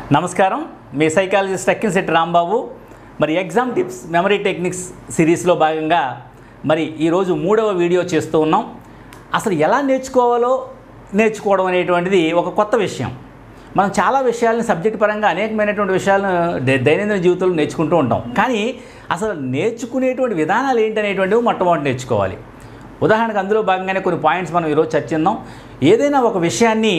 నమస్కారం మీ సైకాలజిస్ట్ అక్కిన్ శెట్టి రాంబాబు మరి ఎగ్జామ్ టిప్స్ మెమరీ టెక్నిక్స్ సిరీస్లో భాగంగా మరి ఈరోజు మూడవ వీడియో చేస్తూ ఉన్నాం అసలు ఎలా నేర్చుకోవాలో నేర్చుకోవడం అనేటువంటిది ఒక కొత్త విషయం మనం చాలా విషయాలను సబ్జెక్ట్ పరంగా అనేకమైనటువంటి విషయాలను ద- దైనందిన జీవితంలో నేర్చుకుంటూ ఉంటాం కానీ అసలు నేర్చుకునేటువంటి విధానాలు ఏంటనేటువంటివి మొట్టమొదటి నేర్చుకోవాలి ఉదాహరణకు అందులో భాగంగానే కొన్ని పాయింట్స్ మనం ఈరోజు చర్చిందాం ఏదైనా ఒక విషయాన్ని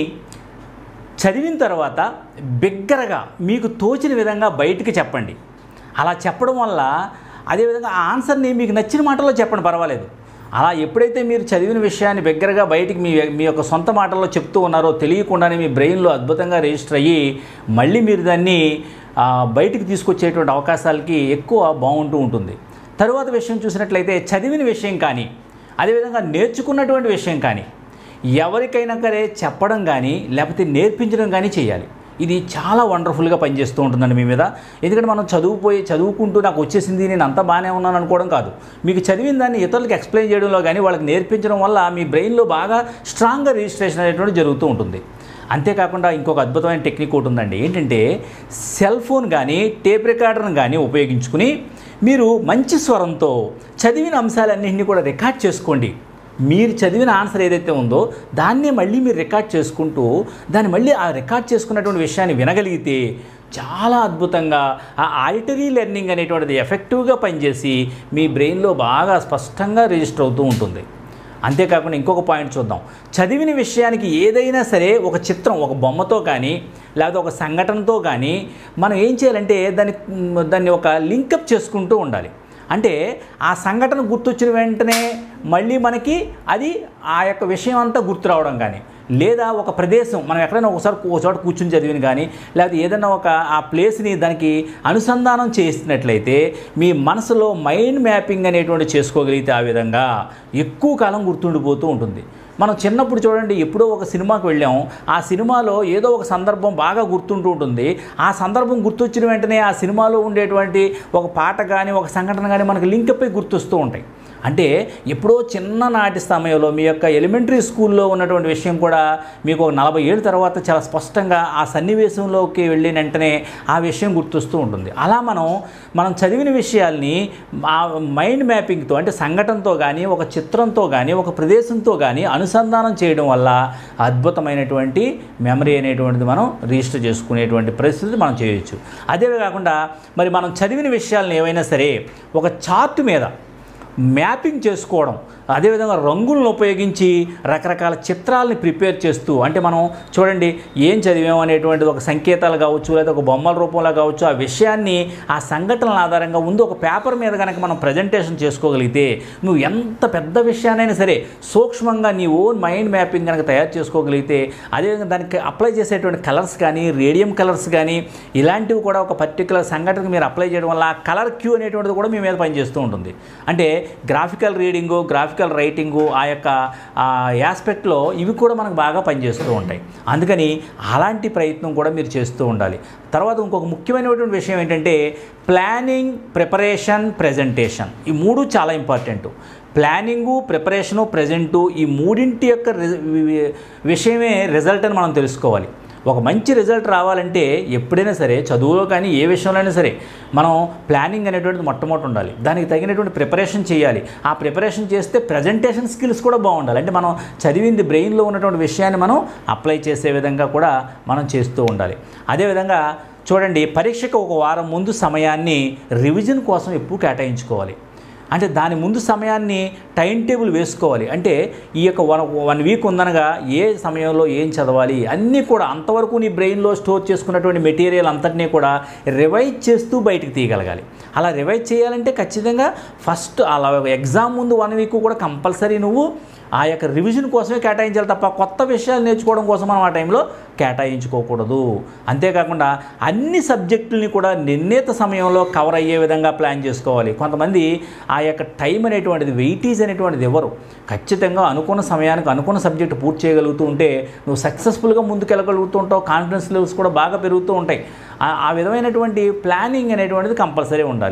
చదివిన తర్వాత బిగ్గరగా మీకు తోచిన విధంగా బయటికి చెప్పండి అలా చెప్పడం వల్ల అదేవిధంగా ఆ ఆన్సర్ని మీకు నచ్చిన మాటల్లో చెప్పండి పర్వాలేదు అలా ఎప్పుడైతే మీరు చదివిన విషయాన్ని బిగ్గరగా బయటికి మీ మీ యొక్క సొంత మాటల్లో చెప్తూ ఉన్నారో తెలియకుండానే మీ బ్రెయిన్లో అద్భుతంగా రిజిస్టర్ అయ్యి మళ్ళీ మీరు దాన్ని ఆ, బయటికి తీసుకొచ్చేటువంటి అవకాశాలకి ఎక్కువ బాగుంటూ ఉంటుంది తరువాత విషయం చూసినట్లయితే చదివిన విషయం కానీ అదేవిధంగా నేర్చుకున్నటువంటి విషయం కానీ ఎవరికైనా సరే చెప్పడం కానీ లేకపోతే నేర్పించడం కానీ చేయాలి ఇది చాలా వండర్ఫుల్గా పనిచేస్తూ ఉంటుందండి మీ మీద ఎందుకంటే మనం చదువుపోయి చదువుకుంటూ నాకు వచ్చేసింది నేను అంతా బాగానే ఉన్నాను అనుకోవడం కాదు మీకు చదివిన దాన్ని ఇతరులకు ఎక్స్ప్లెయిన్ చేయడంలో కానీ వాళ్ళకి నేర్పించడం వల్ల మీ బ్రెయిన్లో బాగా స్ట్రాంగ్గా రిజిస్ట్రేషన్ అనేటువంటి జరుగుతూ ఉంటుంది అంతేకాకుండా ఇంకొక అద్భుతమైన టెక్నిక్ ఒకటి ఉందండి ఏంటంటే సెల్ ఫోన్ కానీ టేప్ రికార్డర్ని కానీ ఉపయోగించుకుని మీరు మంచి స్వరంతో చదివిన అంశాలన్నింటినీ కూడా రికార్డ్ చేసుకోండి మీరు చదివిన ఆన్సర్ ఏదైతే ఉందో దాన్నే మళ్ళీ మీరు రికార్డ్ చేసుకుంటూ దాన్ని మళ్ళీ ఆ రికార్డ్ చేసుకున్నటువంటి విషయాన్ని వినగలిగితే చాలా అద్భుతంగా ఆ ఆడిటరీ లెర్నింగ్ అనేటువంటిది ఎఫెక్టివ్గా పనిచేసి మీ బ్రెయిన్లో బాగా స్పష్టంగా రిజిస్టర్ అవుతూ ఉంటుంది అంతేకాకుండా ఇంకొక పాయింట్ చూద్దాం చదివిన విషయానికి ఏదైనా సరే ఒక చిత్రం ఒక బొమ్మతో కానీ లేకపోతే ఒక సంఘటనతో కానీ మనం ఏం చేయాలంటే దాన్ని దాన్ని ఒక లింకప్ చేసుకుంటూ ఉండాలి అంటే ఆ సంఘటన గుర్తొచ్చిన వెంటనే మళ్ళీ మనకి అది ఆ యొక్క విషయం అంతా గుర్తు రావడం కానీ లేదా ఒక ప్రదేశం మనం ఎక్కడైనా ఒకసారి ఒక చోట కూర్చుని చదివిన కానీ లేకపోతే ఏదైనా ఒక ఆ ప్లేస్ని దానికి అనుసంధానం చేసినట్లయితే మీ మనసులో మైండ్ మ్యాపింగ్ అనేటువంటి చేసుకోగలిగితే ఆ విధంగా ఎక్కువ కాలం గుర్తుండిపోతూ ఉంటుంది మనం చిన్నప్పుడు చూడండి ఎప్పుడో ఒక సినిమాకి వెళ్ళాం ఆ సినిమాలో ఏదో ఒక సందర్భం బాగా గుర్తుంటూ ఉంటుంది ఆ సందర్భం గుర్తొచ్చిన వెంటనే ఆ సినిమాలో ఉండేటువంటి ఒక పాట కానీ ఒక సంఘటన కానీ మనకు లింకప్ అయి గుర్తొస్తూ ఉంటాయి అంటే ఎప్పుడో చిన్ననాటి సమయంలో మీ యొక్క ఎలిమెంటరీ స్కూల్లో ఉన్నటువంటి విషయం కూడా మీకు ఒక నలభై ఏళ్ళ తర్వాత చాలా స్పష్టంగా ఆ సన్నివేశంలోకి వెళ్ళిన వెంటనే ఆ విషయం గుర్తొస్తూ ఉంటుంది అలా మనం మనం చదివిన విషయాల్ని ఆ మైండ్ మ్యాపింగ్తో అంటే సంఘటనతో కానీ ఒక చిత్రంతో కానీ ఒక ప్రదేశంతో కానీ అనుసంధానం చేయడం వల్ల అద్భుతమైనటువంటి మెమరీ అనేటువంటిది మనం రిజిస్టర్ చేసుకునేటువంటి పరిస్థితి మనం చేయొచ్చు అదే కాకుండా మరి మనం చదివిన విషయాలను ఏవైనా సరే ఒక చార్ట్ మీద మ్యాపింగ్ చేసుకోవడం అదేవిధంగా రంగులను ఉపయోగించి రకరకాల చిత్రాలని ప్రిపేర్ చేస్తూ అంటే మనం చూడండి ఏం చదివాం అనేటువంటిది ఒక సంకేతాలు కావచ్చు లేదా ఒక బొమ్మల రూపంలో కావచ్చు ఆ విషయాన్ని ఆ సంఘటనల ఆధారంగా ముందు ఒక పేపర్ మీద కనుక మనం ప్రజెంటేషన్ చేసుకోగలిగితే నువ్వు ఎంత పెద్ద విషయాన్నైనా సరే సూక్ష్మంగా నీ ఓన్ మైండ్ మ్యాపింగ్ కనుక తయారు చేసుకోగలిగితే అదేవిధంగా దానికి అప్లై చేసేటువంటి కలర్స్ కానీ రేడియం కలర్స్ కానీ ఇలాంటివి కూడా ఒక పర్టికులర్ సంఘటనకు మీరు అప్లై చేయడం వల్ల కలర్ క్యూ అనేటువంటిది కూడా మీ మీద పనిచేస్తూ ఉంటుంది అంటే గ్రాఫికల్ రీడింగు గ్రాఫికల్ రైటింగు ఆ యొక్క యాస్పెక్ట్లో ఇవి కూడా మనకు బాగా పనిచేస్తూ ఉంటాయి అందుకని అలాంటి ప్రయత్నం కూడా మీరు చేస్తూ ఉండాలి తర్వాత ఇంకొక ముఖ్యమైనటువంటి విషయం ఏంటంటే ప్లానింగ్ ప్రిపరేషన్ ప్రజెంటేషన్ ఈ మూడు చాలా ఇంపార్టెంట్ ప్లానింగు ప్రిపరేషను ప్రజెంటు ఈ మూడింటి యొక్క రి- వి- విషయమే రిజల్ట్ అని మనం తెలుసుకోవాలి ఒక మంచి రిజల్ట్ రావాలంటే ఎప్పుడైనా సరే చదువులో కానీ ఏ విషయంలో సరే మనం ప్లానింగ్ అనేటువంటిది మొట్టమొదటి ఉండాలి దానికి తగినటువంటి ప్రిపరేషన్ చేయాలి ఆ ప్రిపరేషన్ చేస్తే ప్రజెంటేషన్ స్కిల్స్ కూడా బాగుండాలి అంటే మనం చదివింది బ్రెయిన్లో ఉన్నటువంటి విషయాన్ని మనం అప్లై చేసే విధంగా కూడా మనం చేస్తూ ఉండాలి అదేవిధంగా చూడండి పరీక్షకు ఒక వారం ముందు సమయాన్ని రివిజన్ కోసం ఎప్పుడు కేటాయించుకోవాలి అంటే దాని ముందు సమయాన్ని టైం టేబుల్ వేసుకోవాలి అంటే ఈ యొక్క వన్ వన్ వీక్ ఉందనగా ఏ సమయంలో ఏం చదవాలి అన్నీ కూడా అంతవరకు నీ బ్రెయిన్లో స్టోర్ చేసుకున్నటువంటి మెటీరియల్ అంతటినీ కూడా రివైజ్ చేస్తూ బయటికి తీయగలగాలి అలా రివైజ్ చేయాలంటే ఖచ్చితంగా ఫస్ట్ అలా ఎగ్జామ్ ముందు వన్ వీక్ కూడా కంపల్సరీ నువ్వు ఆ యొక్క రివిజన్ కోసమే కేటాయించాలి తప్ప కొత్త విషయాలు నేర్చుకోవడం కోసం మనం ఆ టైంలో కేటాయించుకోకూడదు అంతేకాకుండా అన్ని సబ్జెక్టుల్ని కూడా నిర్ణీత సమయంలో కవర్ అయ్యే విధంగా ప్లాన్ చేసుకోవాలి కొంతమంది ఆ యొక్క టైం అనేటువంటిది వెయిటీజ్ అనేటువంటిది ఇవ్వరు ఖచ్చితంగా అనుకున్న సమయానికి అనుకున్న సబ్జెక్ట్ పూర్తి చేయగలుగుతూ ఉంటే నువ్వు సక్సెస్ఫుల్గా ముందుకెళ్ళగలుగుతూ ఉంటావు కాన్ఫిడెన్స్ లెవెల్స్ కూడా బాగా పెరుగుతూ ఉంటాయి ఆ- ఆ విధమైనటువంటి ప్లానింగ్ అనేటువంటిది కంపల్సరీ ఉండాలి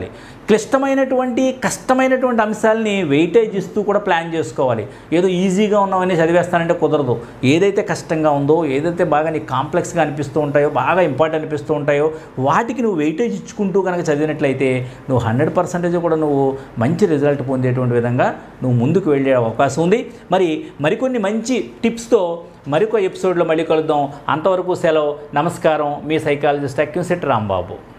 క్లిష్టమైనటువంటి కష్టమైనటువంటి అంశాలని వెయిటేజ్ ఇస్తూ కూడా ప్లాన్ చేసుకోవాలి ఏదో ఈజీగా ఉన్నవన్నీ చదివేస్తానంటే కుదరదు ఏదైతే కష్టంగా ఉందో ఏదైతే బాగా నీకు కాంప్లెక్స్గా అనిపిస్తూ ఉంటాయో బాగా ఇంపార్టెంట్ అనిపిస్తూ ఉంటాయో వాటికి నువ్వు వెయిటేజ్ ఇచ్చుకుంటూ కనుక చదివినట్లయితే నువ్వు హండ్రెడ్ పర్సెంటేజ్ కూడా నువ్వు మంచి రిజల్ట్ పొందేటువంటి విధంగా నువ్వు ముందుకు వెళ్ళే అవకాశం ఉంది మరి మరికొన్ని మంచి టిప్స్తో మరొక ఎపిసోడ్లో మళ్ళీ కలుద్దాం అంతవరకు సెలవు నమస్కారం మీ సైకాలజిస్ట్ అక్యూసెట్ రాంబాబు